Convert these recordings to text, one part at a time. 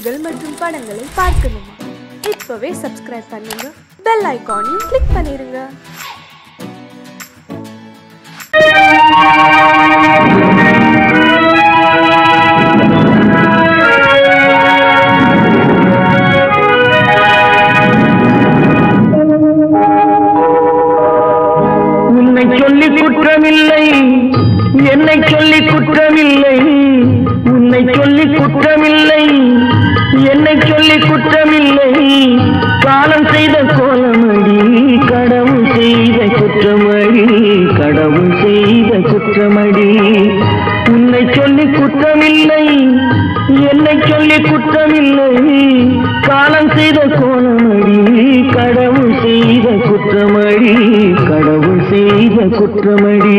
நிகழ்ச்சிகள் மற்றும் படங்களை பார்க்கணுமா இப்பவே சப்ஸ்கிரைப் பண்ணுங்க பெல் ஐகானையும் கிளிக் பண்ணிருங்க உன்னை சொல்லி குற்றமில்லை என்னை சொல்லி குற்றமில்லை உன்னை சொல்லி குற்றமில்லை என்னை சொல்லி குற்றமில்லை காலம் செய்த கோலமடி கடவுள் செய்த குற்றமடி கடவுள் செய்த குற்றமடி உன்னை சொல்லி குற்றமில்லை என்னை சொல்லி குற்றமில்லை காலம் செய்த கோலமடி கடவுள் செய்த குற்றமடி கடவுள் செய்த குற்றமடி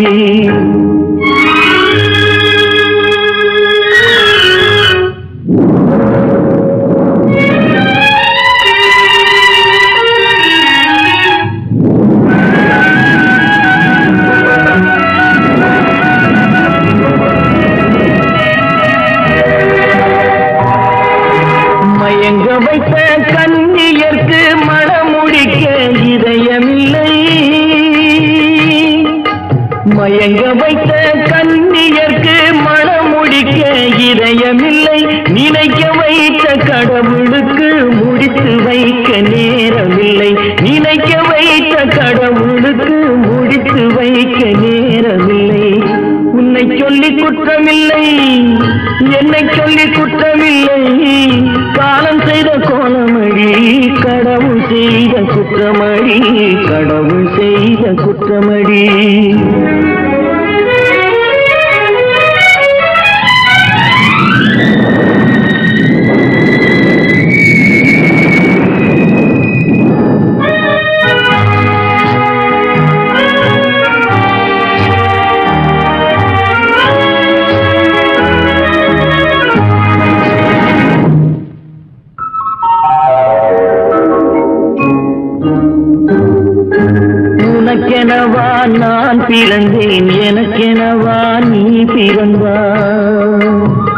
மயங்க வைத்த கண்ணியர்க்கு மனமுடிக்க இதயமில்லை மயங்க வைத்த கண்ணியர்க்கு மனமுடிக்க இதயமில்லை நினைக்க வைத்த கடவுளுக்கு முடித்து வைக்க நேரமில்லை நினைக்க வைத்த கடவுளுக்கு முடித்து வைக்க நேரமில்லை உன்னை சொல்லி குற்றமில்லை என்னை சொல்லி குற்றமில்லை காலம் செய்த கோலமடி கடவுள் செய்த குற்றமடி கடவுள் செய்த குற்றமடி உனக்கெனவா நான் பிறந்தேன் எனக்கெனவா நீ பிறந்தாய்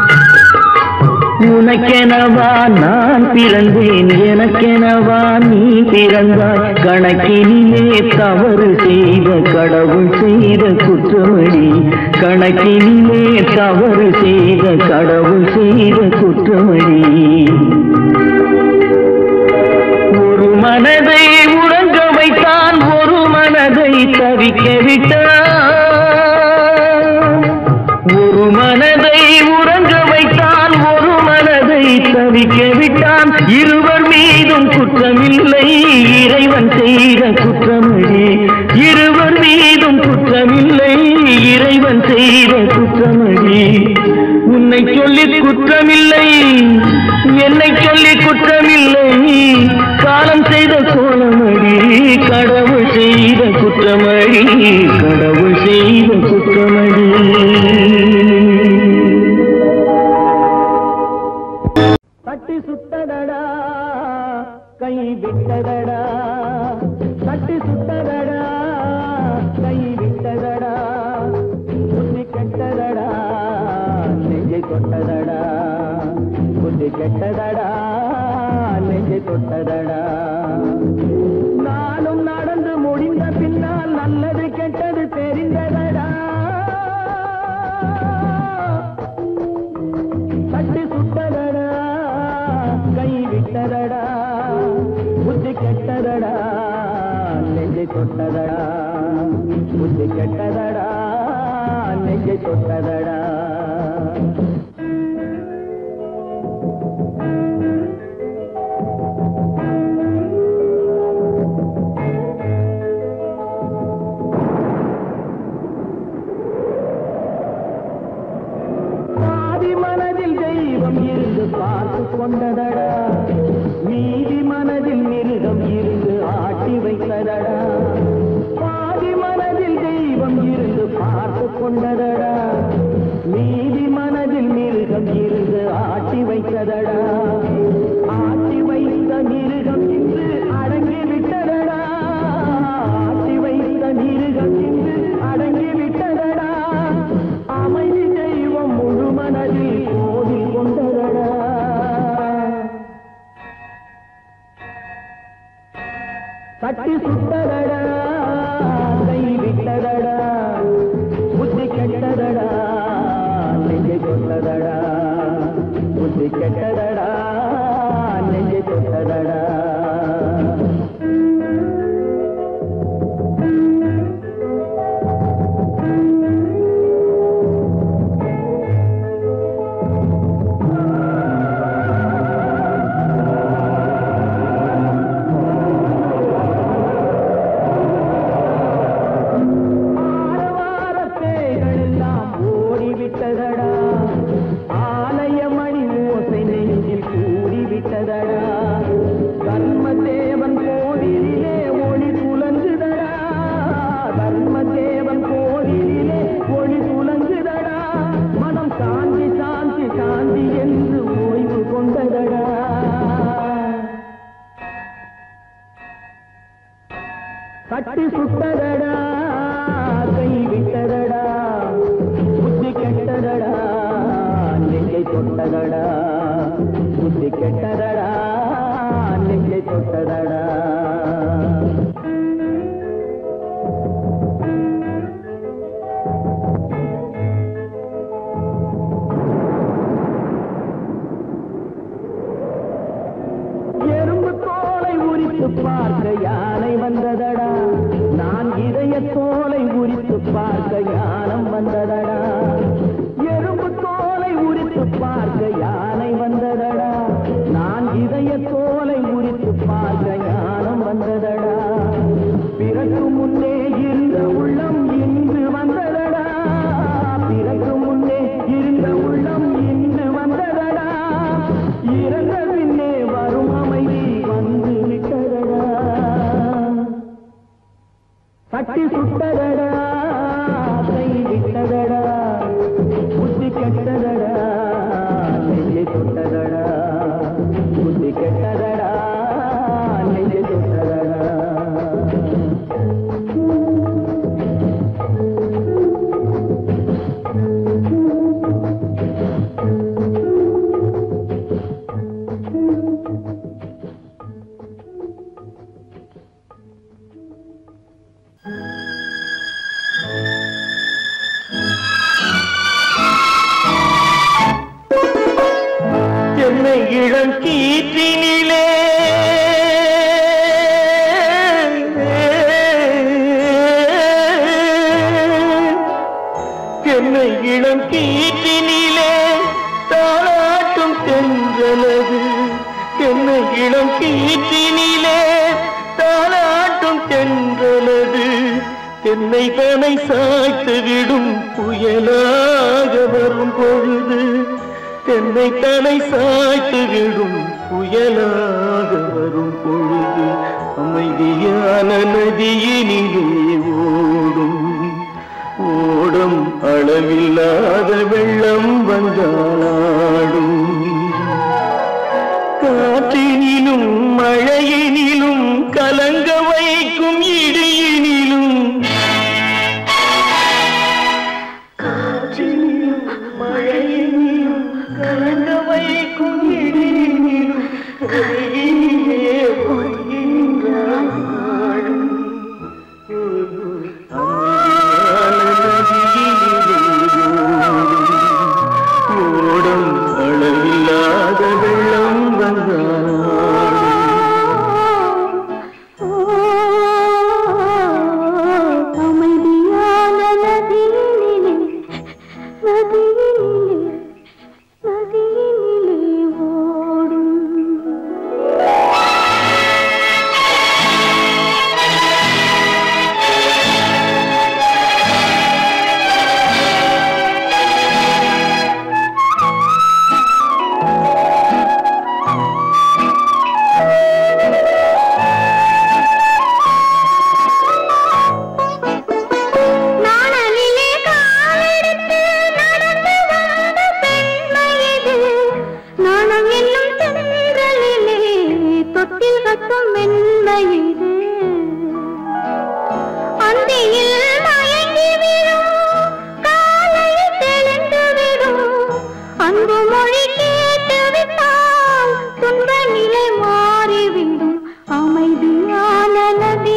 உனக்கெனவா நான் பிறந்தேன் எனக்கெனவா நீ பிறந்தாய் கணக்கினிலே தவறு செய்த கடவுள் செய்த குற்றமடி கணக்கினிலே தவறு செய்த கடவுள் செய்த குற்றமடி ஒரு மனதை உறங்க வைத்தான் ஒரு மனதை தவிக்க விட்டான் ஒரு மனதை உறங்க வைத்தான் ஒரு மனதை தவிக்க விட்டான் இருவர் மீதும் குற்றமில்லை இறைவன் செய்த குற்றமடி இருவர் மீதும் குற்றமில்லை இறைவன் செய்த குற்றமடி உன்னை சொல்லி குற்றமில்லை என்னை சொல்லி குற்றமில்லை காலம் செய்த கோலமடி கடவுள் செய்த குற்றமடி கடவுள் செய்த குற்றமடி தட்டி சுட்டதடா கை விட்டதடா தட்டி சுட்டதடா கை விட்டதடா புத்தி கெட்டதடா நெஞ்சை தொட்டதடா புத்தி கெட்டதடா நெஞ்சை தொட்டதடா நானும் நடந்து முடிந்த பின்னால் நல்லது கெட்டது தெரிந்ததடா தட்டி சுட்டதடா கை விட்டதடா புத்தி கெட்டதடா நெஞ்சை தொட்டதடா புத்தி கெட்டதடா நெஞ்சை தொட்டதடா பாதி மனதில் தெய்வம் இருந்து பார்த்து கொண்டதடா மீதி மனதில் மிருகம் இருந்து ஆட்டி வைத்ததடா பாதி மனதில் தெய்வம் இருந்து பார்த்து கொண்டதடா மீதி மனதில் மிருகம் இருந்து ஆட்டி வைத்ததடா ஆட்டி வைத்த மிருகம் இன்று அடங்கி விட்டதடா ஆட்டி வைத்த மிருகம் இன்று அடங்கி விட்டதடா அமைதி தெய்வம் முழு மனதில் கோவில் கொண்டதடா கட்டி சுட்டதடா கை விட்டதடா புத்தி கெட்டதடா நெஞ்சை தொட்டதடா புத்தி கெட்டதடா நெஞ்சை தொட்டதடா ஆரவாரத்தேகளெல்லாம் ஓடிவிட்டதடா ஆலயமணி ஓசை நெஞ்சில் கூடிவிட்டதடா தர்மதேவன் கோவிலிலே ஒளி துலங்குதடா தர்மதேவன் கோவிலிலே ஒளி துலங்குதடா மனம் சாந்தி சாந்தி சாந்தி என்று ஓய்வு கொண்டதடா கட்டி சுட்டதடா கை விட்டதடா புத்தி கெட்டதடா நெஞ்சை தொட்டதடா புத்தி கெட்டதடா நெஞ்சை தொட்டதடா எறும்பு தோலை உரித்து பார்க்க யானை வந்ததடா நான் இதய தோலை உரித்து பார்க்க யானம் வந்ததடா எறும்பு தோலை உரித்து பார்க்க யானை வந்ததடா நான் இதய தோலை உரித்து பார்க்க ஞானம் வந்ததடா பிறகு முன்னே இருந்த உள்ளம் இன்று வந்ததடா பிறகு முன்னே இருந்த உள்ளம் இன்று வந்ததடா இறந்த பின்னே வரும் அமைதி வந்து விட்டதடா கட்டி சுட்டதடா கை விட்டதடா புத்தி கெட்டதடா நெஞ்சை தொட்டதடா புத்தி கெட்டதடா நெஞ்சை தொட்டதடா என்னை இளம் கீற்றினிலே என்னை இளம் கீற்றினிலே தாளாட்டும் தென்றலது என்னை இளம் கீற்றினிலே தாளாட்டும் தென்றலது என்னை தனை சாய்த்து விடும் புயலாக வரும் பொழுது தென்னை தலை சாய்த்து விடும் புயலாக வரும் பொழுது அமைதியான நதியினிலே ஓடும் ஓடும் அளவில்லாத வெள்ளம் வந்தாடும் காற்றினிலும் மழையினிலும் கலங்க வைக்கும் இடியினிலும் காற்றினிலும் மழையினிலும் கலங்க வைக்கும் இடியினிலும் கையினிலே ஒதுங்கின்றான் நாடும். அமைதியான நதியினிலே ஓடும் ஓடும் அளவில்லாத வெள்ளம் வந்தாடும் அமைதியான நதியினிலே நதியினிலே நதியினிலே ஓடும் நாணலிலே காலெடுத்து நடந்து வந்த பெண்மை இது. நாணம் என்னும் தென்றலிலே தொட்டில் கட்டும் மென்மை இது. அந்தியில் மயங்கி விழும், காலையில் தெளிந்து விடும். அன்பு மொழி கேட்டு விட்டால் துன்ப நிலை மாறிவிடும் அமைதியான நதி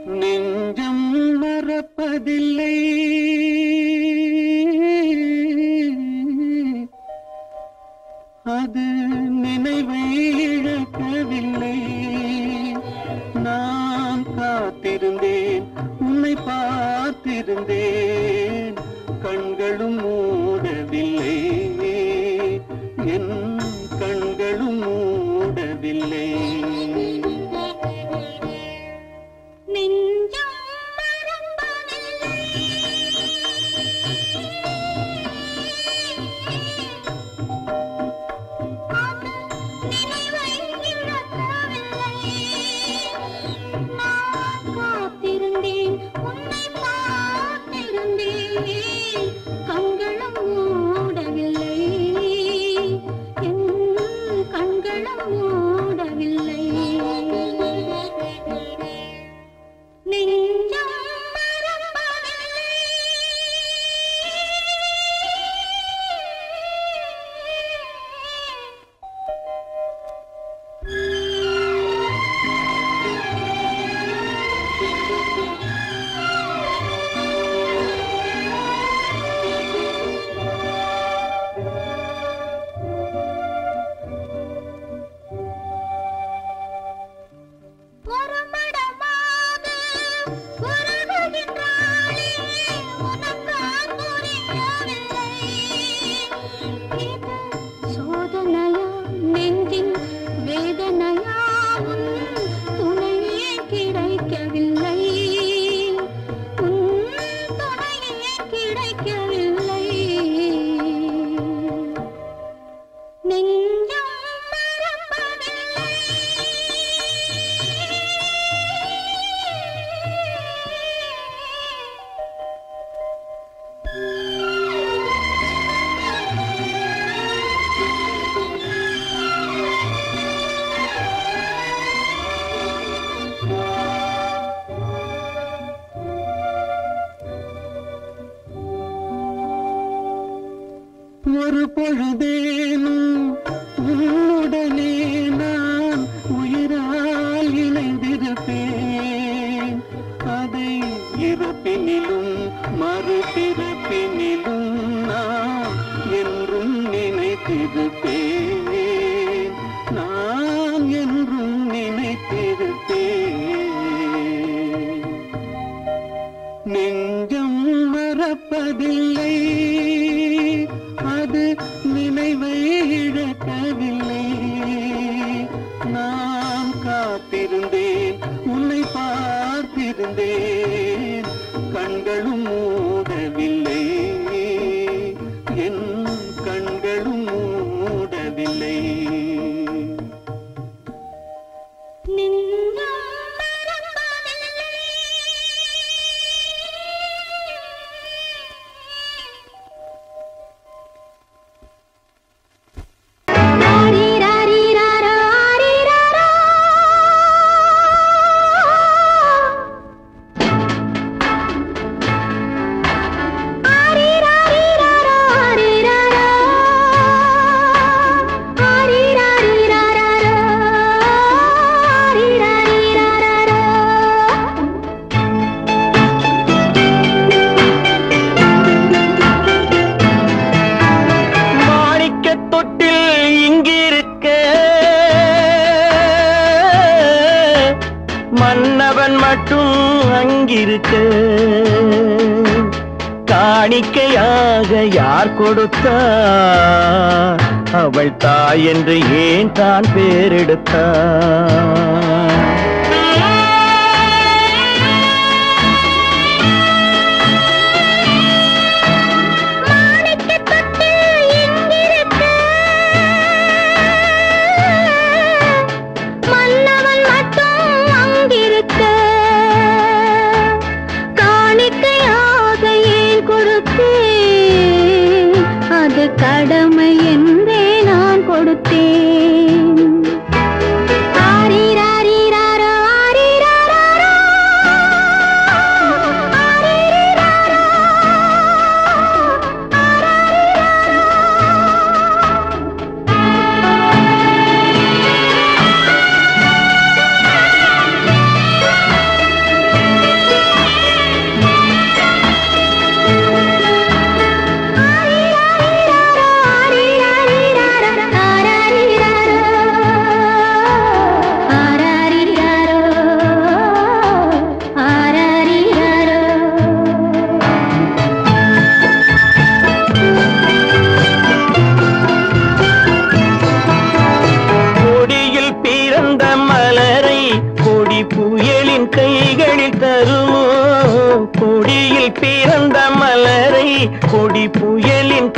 நெஞ்சம் மறப்பதில்லை அது நினைவை இழக்கவில்லை நான் காத்திருந்தேன் உன்னை பார்த்திருந்தேன் கண்களும் மூடவில்லை என் கண்களும் மூடவில்லை நெஞ்சம் மறப்பதில்லை அது நினைவை இழக்கவில்லை நான் காத்திருந்தேன் உன்னை பார்த்திருந்தேன் கண்களும் மூடவில்லை என் கண்களும் மூடவில்லை நெஞ்சம் மறப்பதில்லை ஒரு மடமாக உருகுகின்றாளே, உனக்கான் புரியவில்லை. இது சோதனையா, நெஞ்சின் வேதனையா, உன் துணையே கிடைக்கவில்லை உன் துணையே கிடைக்கவில்லை நெஞ்சம் மறப்பதில்லை ஒரு பொழுதேனும் உன்னுடனே நான் உயிரால் இணைந்திருப்பேன் அதை இறப்பினிலும் மறுபிறப்பினிலும் நான் என்றும் நினைத்திருப்பேன் நான் என்றும் நினைத்திருப்பேன் நெஞ்சம் மறப்பதில்லை அது நினைவை இழக்கவில்லை நான் காத்திருந்தேன் உன்னை பார்த்திருந்தேன் கண்களும் மூடவில்லை என் கண்களும் மூடவில்லை நெஞ்சம் மறப்பதில்லை ஆரிராரிராரா, ஆரிராரா. ஆரிராரிராரா, ஆரிராரா. ஆரிராரிராரா, ஆரிராரிராரா. மாணிக்க தொட்டில் இங்கிருக்க மன்னவன் மட்டும் அங்கிருக்க காணிக்கையாக யார் கொடுத்தார் அவள் தாய் என்று ஏன் தான் பேரெடுத்தார் மாணிக்கத் தொட்டில் இங்கிருக்க. மன்னவன் மட்டும் அங்கிருக்க. காணிக்கையாக ஏன் கொடுத்தேன் அது கடமை என்றே நான் கொடுத்தேன் ஆரிராரி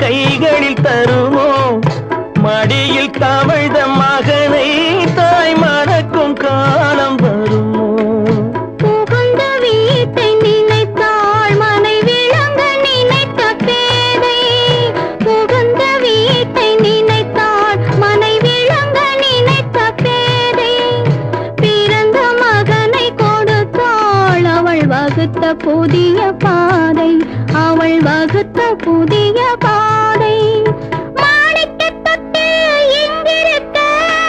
கைகளில் தருமோ மடியில் தவழ்ந்த மகனை தாய் மறக்கும் காலம் வருமோ புகுந்த வீட்டை நினைத்தாள் மனை விளங்க நினைத்த பேதை புகுந்த வீட்டை நினைத்தாள் மனை விளங்க நினைத்த பேதை பிறந்த மகனை கொடுத்தாள் அவள் வகுத்த புதிய பாதை அவள் வகுத்த புதிய பாதை மாணிக்கத் தொட்டில் இங்கிருக்க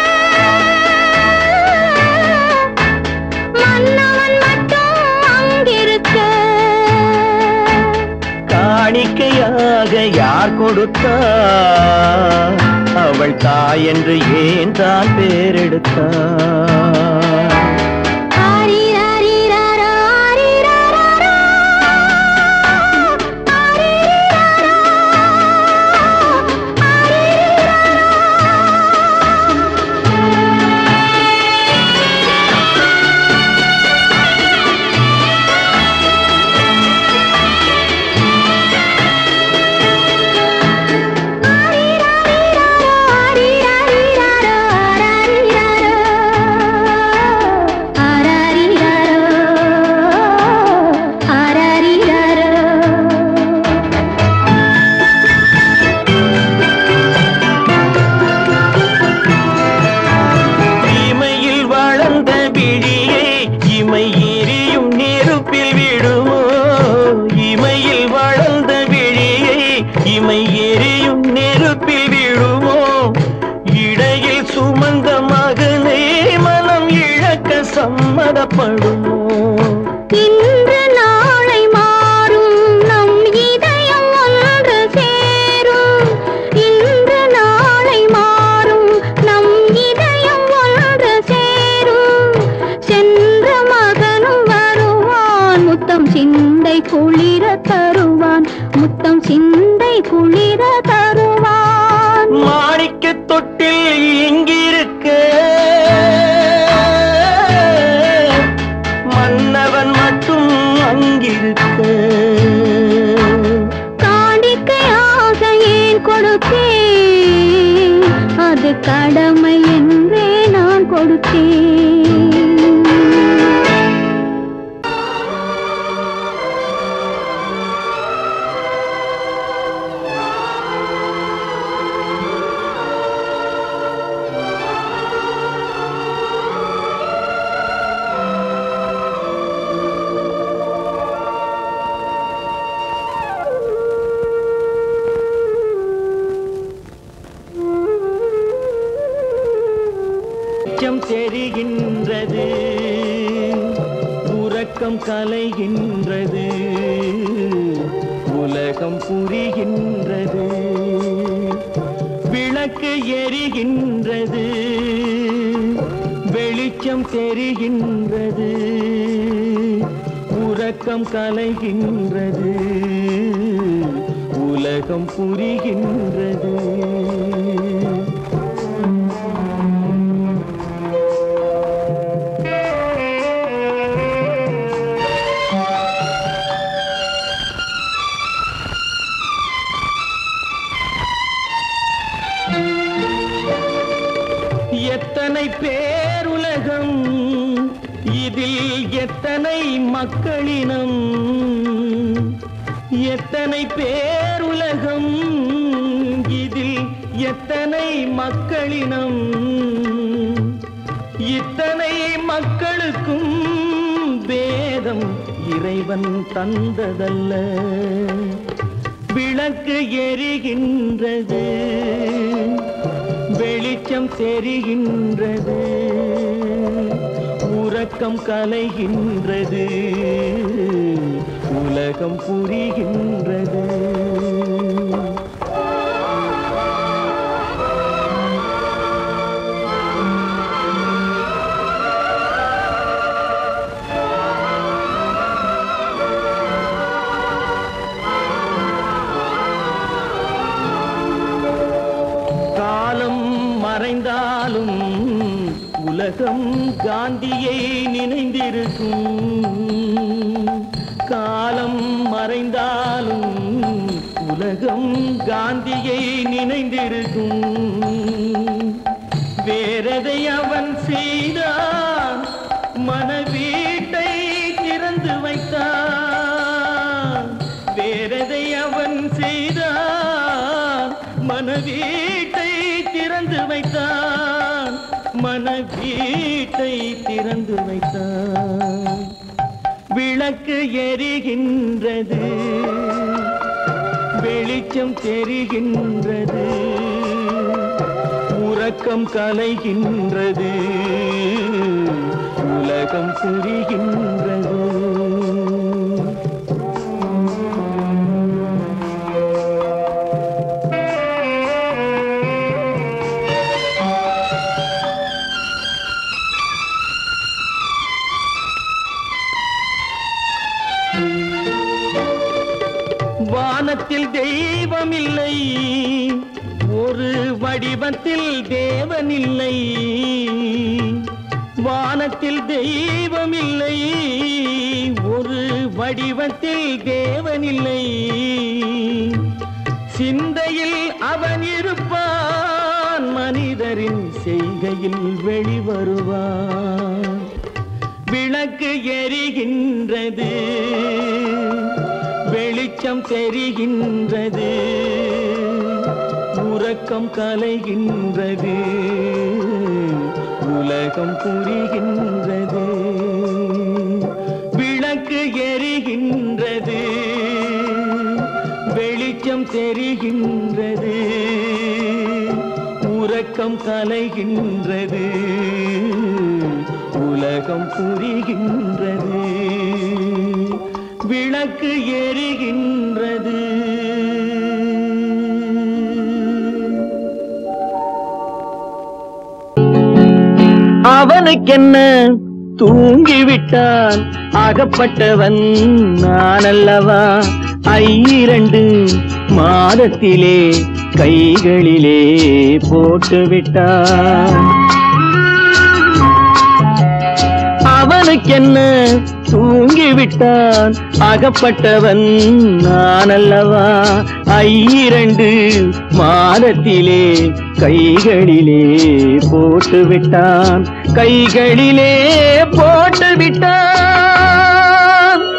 மன்னவன் மட்டும் அங்கிருக்க காணிக்கையாக யார் கொடுத்தார் அவள் தாய் என்று ஏன் தான் பேரெடுத்தார் ஆரிராரிராரா, ஆரிராராரா. ஆரிராரா, இமையில் வளர்ந்த விழியை இமை எரியும் நெருப்பில் விடுமோ இமையில் வளர்ந்த விழியை இமை எரியும் நெருப்பில் விடுமோ இடையில் சுமந்த மகனே மனம் இழக்க சம்மதப்படுமோ இன்று நாளை மாறும் நம் இதயம் ஒன்று சேரும் இன்று நாளை மாறும் நம் இதயம் ஒன்று சேரும் சென்ற மகனும் வருவான் முத்தம் சிந்தை குளிர தருவான் முத்தம் சிந்தை குளிர தருவான் மாணிக்க தொட்டில் இங்கிருக்க மன்னவன் மட்டும் அங்கிருக்க காணிக்கையாக ஏன் கொடுத்தேன் அது கடமை என்றே நான் கொடுத்தேன் வெளிச்சம் தெரிகின்றது உறக்கம் கலைகின்றது உலகம் புரிகின்றது விளக்கு எரிகின்றது வெளிச்சம் தெரிகின்றது உறக்கம் கலைகின்றது உலகம் புரிகின்றது எத்தனை பேருலகம் இதில் எத்தனை மக்களினம் எத்தனை பேருலகம் இதில் எத்தனை மக்களினம் இத்தனை மக்களுக்கும் வேதம் இறைவன் தந்ததல்ல விளக்கு எரிகின்றது வெளிச்சம் தெரிகின்றது உறக்கம் கலைகின்றது உலகம் புரிகின்றது காலம் மறைந்தாலும் உலகம் காந்தியை நினைந்திருக்கும் காலம் மறைந்தாலும் உலகம் காந்தியை நினைந்திருக்கும் வேறதை அவன் செய்தான் மன வீட்டை திறந்து வைத்தான் வேறதை அவன் செய்தான் மன வீட்டை திறந்து வைத்தான் மன வீட்டை திறந்து வைத்தான் விளக்கு எரிகின்றது வெளிச்சம் தெரிகின்றது உறக்கம் கலைகின்றது உலகம் புரிகின்றது வானத்தில் தெய்வம் இல்லை ஒரு வடிவத்தில் தேவன் இல்லை வானத்தில் தெய்வம் இல்லை ஒரு வடிவத்தில் தேவன் இல்லை சிந்தையில் அவன் இருப்பான் மனிதரின் செய்கையில் வெளிவருவான் விளக்கு எரிகின்றது வெளிச்சம் தெரிகின்றது உறக்கம் கலைகின்றது உலகம் புரிகின்றது விளக்கு எரிகின்றது வெளிச்சம் தெரிகின்றது உறக்கம் கலைகின்றது உலகம் புரிகின்றது விளக்கு எரிகின்றது அவனுக்கென்ன தூங்கிவிட்டான் அகப்பட்டவன் நான் அல்லவா ஐரண்டு மாதத்திலே கைகளிலே போட்டு விட்டான் அவனுக்கென்ன தூங்கிவிட்டான் அகப்பட்டவன் நான் அல்லவா ஐரண்டு மாதத்திலே கைகளிலே போட்டு விட்டான் கைகளிலே போட்டு விட்டான்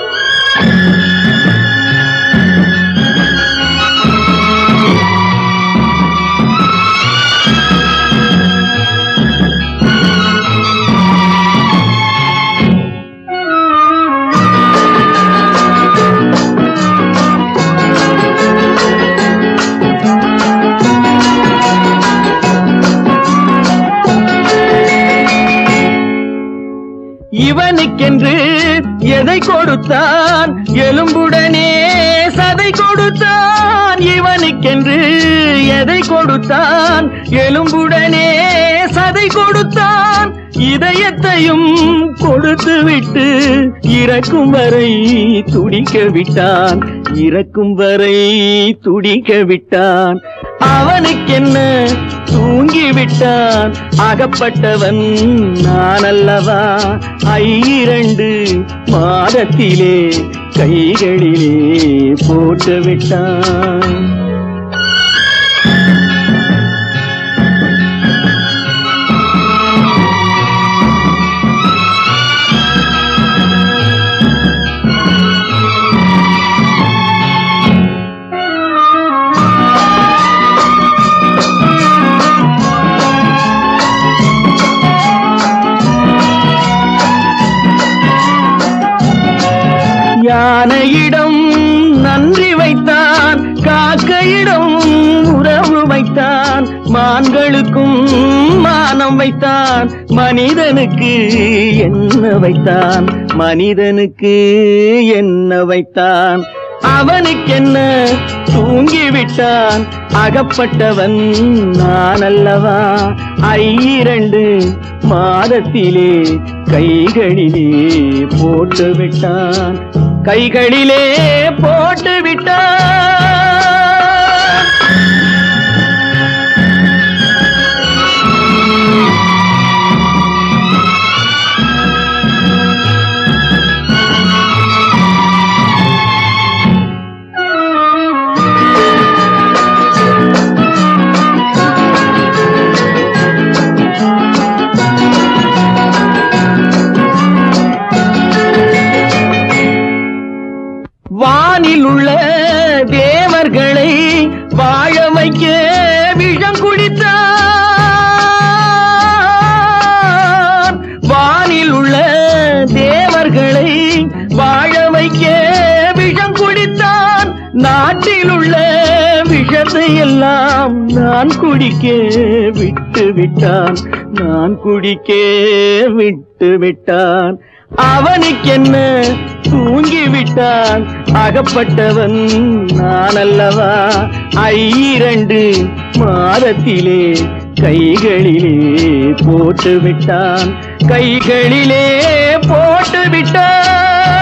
இவனுக்கென்று எதை கொடுத்தான் எலும்புடனே சதை கொடுத்தான் இவனுக்கென்று எதை கொடுத்தான் எலும்புடனே சதை கொடுத்தான் இதயத்தையும் கொடுத்து விட்டு இறக்கும் வரை துடிக்க விட்டான் இறக்கும் வரை துடிக்க விட்டான் அவனுக்கென்ன தூங்கி விட்டான் அகப்பட்டவன் நான் அல்லவா ஐரண்டு மாதத்திலே கைகளிலே போட்டு விட்டான் யானையிடம் நன்றி வைத்தான் காக்கையிடம் உறவு வைத்தான் மான்களுக்கும் மானம் வைத்தான் மனிதனுக்கு என்ன வைத்தான் மனிதனுக்கு என்ன வைத்தான் அவனுக்கென்ன தூங்கிவிட்டான் அகப்பட்டவன் நான் அல்லவா ஐரண்டு மாதத்திலே கைகளிலே போட்டு விட்டான் கைகளிலே போட்டு விட்டான் நாட்டில் உள்ள விஷத்தை எல்லாம் நான் குடிக்க விட்டு விட்டான் நான் குடிக்க விட்டு விட்டான் அவனுக்கென்ன தூங்கி விட்டான் அகப்பட்டவன் நான் அல்லவா ஐரண்டு மாதத்திலே கைகளிலே போட்டு விட்டான் கைகளிலே போட்டு விட்டான்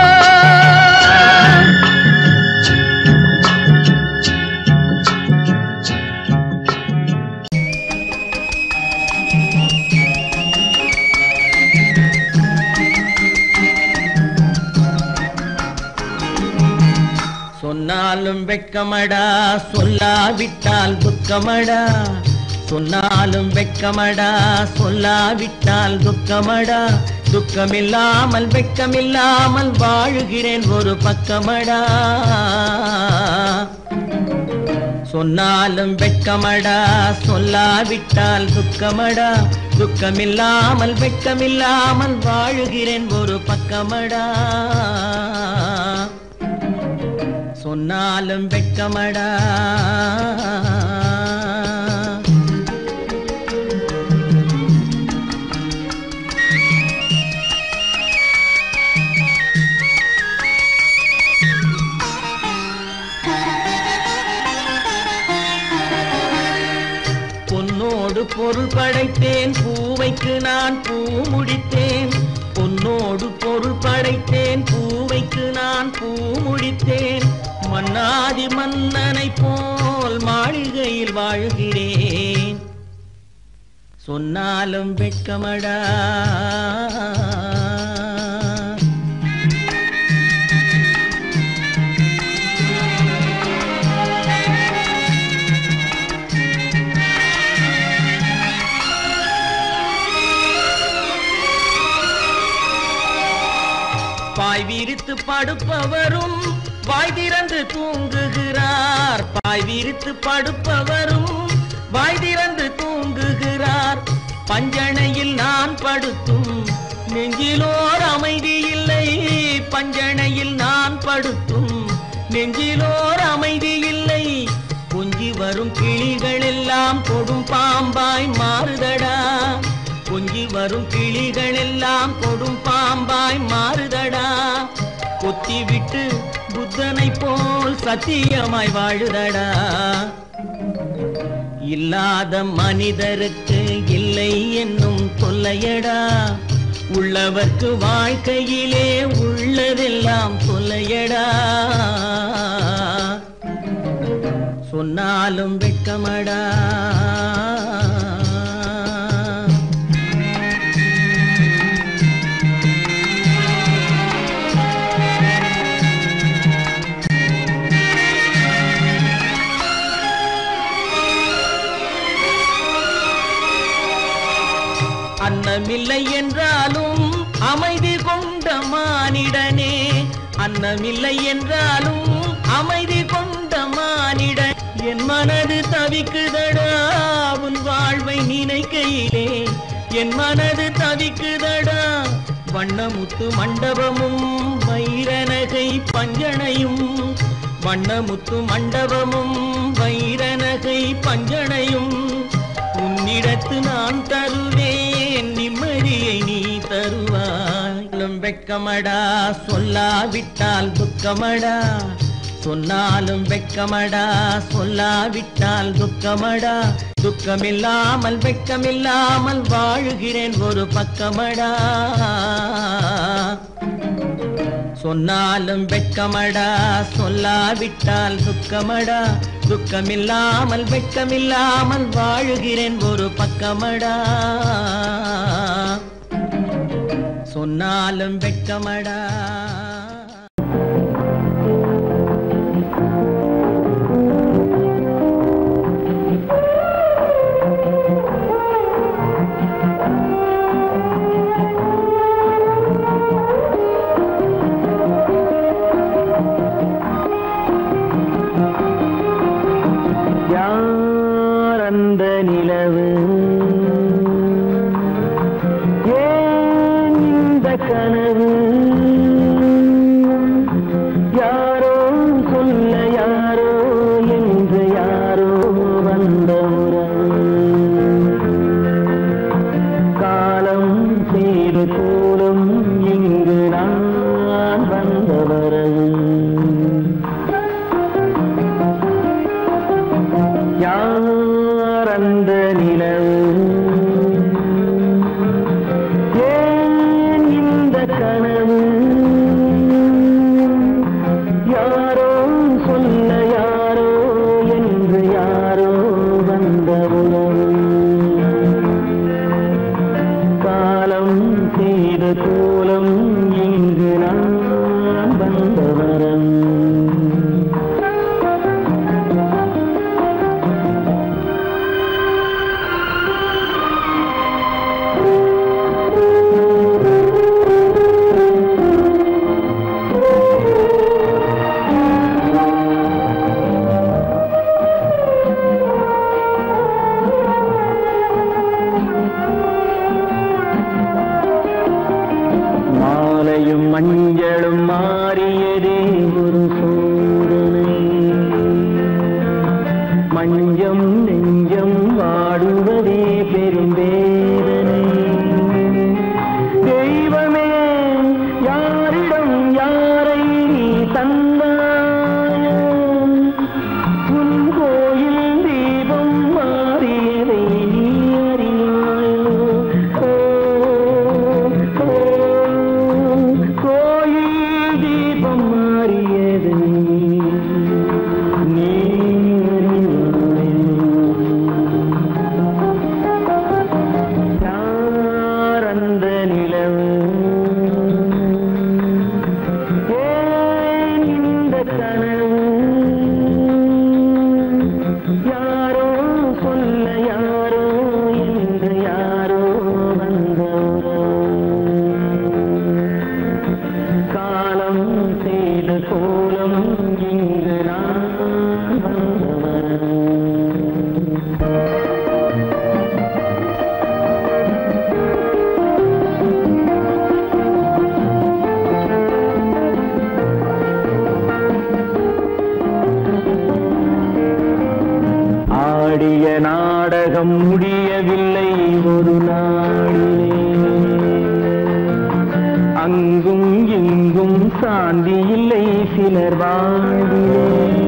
சொன்னாலும் வெட்கமடா சொல்லாவிட்டால் துக்கமடா சொன்னாலும் வெட்கமடா சொல்லாவிட்டால் துக்கமடா துக்கமில்லாமல் வெட்கமில்லாமல் வாழுகிறேன் ஒரு பக்கமடா சொன்னாலும் வெட்கமடா சொல்லாவிட்டால் துக்கமடா துக்கமில்லாமல் வெட்கமில்லாமல் வாழுகிறேன் ஒரு பக்கமடா சொன்னாலும் வெட்கமடா பொன்னோடு பொருள் படைத்தேன் பூவைக்கு நான் பூ முடித்தேன் பொன்னோடு பொருள் படைத்தேன் பூவைக்கு நான் பூ முடித்தேன் மன்னாதி மன்னனை போல் மாளிகையில் வாழ்கிறேன் சொன்னாலும் வெட்கமடா பாய் விரித்து படுப்பவரும் வாய் திறந்து தூங்குகிறார் பாய் விரித்து படுப்பவரும் வாய் திறந்து தூங்குகிறார் பஞ்சணையில் நான் படுத்தும் நெஞ்சிலோர் அமைதி இல்லை பஞ்சணையில் நான் படுத்தும் நெஞ்சிலோர் அமைதி இல்லை கொஞ்சி வரும் கிளிகள் எல்லாம் கொடும் பாம்பாய் மாறுதடா கொஞ்சி வரும் கிளிகள் எல்லாம் கொடும் பாம்பாய் மாறுதடா கொத்தி விட்டு புத்தனை போல் சத்தியமாய் வாழுதடா இல்லாத மனிதருக்கு இல்லை என்னும் தொல்லையடா உள்ளவர்க்கு வாழ்க்கையிலே உள்ளதெல்லாம் தொல்லையடா சொன்னாலும் வெட்கமடா அன்னமில்லை என்றாலும் அமைதி கொண்ட மானிடனே அன்னமில்லை என்றாலும் அமைதி கொண்ட மானிடன் என் மனது தவிக்குதடா உன் வாழ்வை நினைக்கையிலே என் மனது தவிக்குதடா வண்ணமுத்து மண்டபமும் வைரநகை பஞ்சனையும் வண்ணமுத்து மண்டபமும் வைரநகை பஞ்சனையும் உன்னிடத்து நான் தருவேன் நிம்மதியை நீ தருவாய் வெட்கமடா சொல்லாவிட்டால் துக்கமடா சொன்னாலும் வெட்கமடா சொல்லாவிட்டால் துக்கமடா துக்கமில்லாமல் வெட்கமில்லாமல் வாழுகிறேன் ஒரு பக்கமடா சொன்னாலும் வெட்கமடா சொல்லாவிட்டால் துக்கமடா துக்கமில்லாமல் வெட்கமில்லாமல் வாழுகிறேன் ஒரு பக்கமடா சொன்னாலும் வெட்கமடா யார் அந்த நிலவு ஏன் இந்த கனவு மஞ்சளும் மாறியதே ஒரு சோதனை மஞ்சம் நெஞ்சம் வாடுவதே பெரும் வேதனை தெய்வமே யாரிடம் யாரை நீ தந்தாயோ உன் கோயில் தீபம் மாறியதை நீ அறியாயோ ஓ, ஓ, கோயில் தீபம் மாறியதை நீ அறியாயோ யார் அந்த நிலவு ஏன் இந்த கனவு யாரோ சொல்ல யாரோ என்று யாரோ வந்தவரோ காலம் செய்த கோலம் இங்கு நான் வந்தவன் ஆடிய நாடகம் முடியவில்லை ஒரு நாளிலே அங்கும் இங்கும் சாந்தி இல்லை சிலர் வாழ்விலே